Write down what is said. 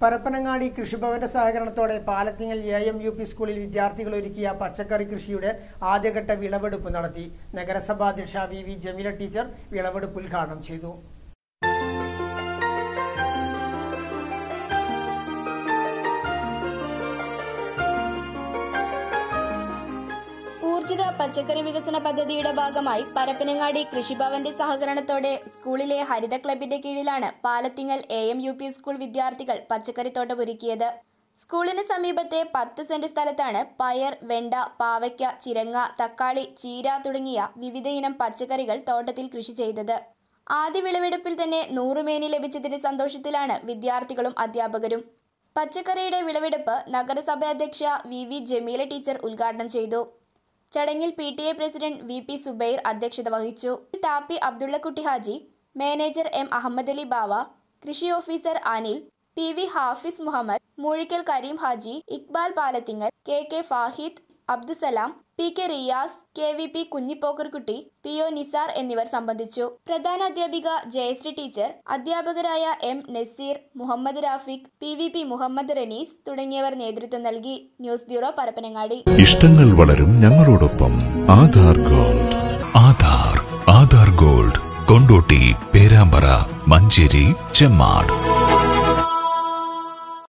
പരപ്പനങ്ങാടി കൃഷിഭവന്റെ സഹകരണത്തോടെ Palathingal A M U P സ്കൂളിൽ വിദ്യാർത്ഥികൾ ഒരുക്കിയ പച്ചക്കറി കൃഷിയുടെ ആദ്യഘട്ട വിളവെടുപ്പ് നടത്തി നഗരസഭാധ്യക്ഷ വി വി ജമീല ടീച്ചർ വിളവെടുപ്പ് ഉദ്ഘാടനം ചെയ്തു ഊർജിത പച്ചക്കറി വികസന പദ്ധതിയുടെ ഭാഗമായി പരപ്പനങ്ങാടി കൃഷിഭവന്റെ സഹകരണത്തോടെ സ്കൂളിലെ ഹരിത ക്ലബിന്റെ കീഴിലാണ് Palathingal A M U P school വിദ്യാർത്ഥികൾ പച്ചക്കറിത്തോട്ടം ഒരുക്കിയത് സ്കൂളിന് സമീപത്തെ പത്ത് സെന്റ് സ്ഥലത്താണ് പയർ വെണ്ട പാവയ്ക്ക ചിരങ്ങ തക്കാളി ചീര തുടങ്ങിയ വിവിധയിനം പച്ചക്കറികൾ തോട്ടത്തിൽ കൃഷി ചെയ്തത് ആദ്യ വിളവെടുപ്പിൽ തന്നെ നൂറുമേനി ലഭിച്ചതിന്റെ സന്തോഷത്തിലാണ് വിദ്യാർത്ഥികളും അധ്യാപകരും പച്ചക്കറിയുടെ വിളവെടുപ്പ് നഗരസഭാ അധ്യക്ഷ വി വി ജമീല ടീച്ചർ ഉദ്ഘാടനം ചെയ്തു ചടങ്ങിൽ P T A president V P Subair അധ്യക്ഷത വഹിച്ചു താപ്പി അബ്ദുള്ളക്കുട്ടി ഹാജി മാനേജർ എം അഹമ്മദ് അലി ബാവ കൃഷി officer Anil P V Hafis Muhammad Moozhikkal Kareem Haji Iqbal Palathingal K K Fahid Abdussalam P K Riyas K V P Kunhipokkarkutty P O Nisar എന്നിവർ സംബന്ധിച്ചു പ്രധാന അധ്യാപിക ജയശ്രീ ടീച്ചർ അധ്യാപകരായ M Naseer Muhammad Rafeeq P V P Muhammad Ranees തുടങ്ങിയവർ നേതൃത്വം നൽകി ന്യൂസ് ബ്യൂറോ പരപ്പനങ്ങാടി ഇഷ്ടങ്ങൾ വളരും ഞങ്ങളോടൊപ്പം ആധാർ ഗോൾഡ് ആധാർ ആധാർ ഗോൾഡ് കൊണ്ടോട്ടി പേരാമ്പ്ര മഞ്ചേരി ചെമ്മാട്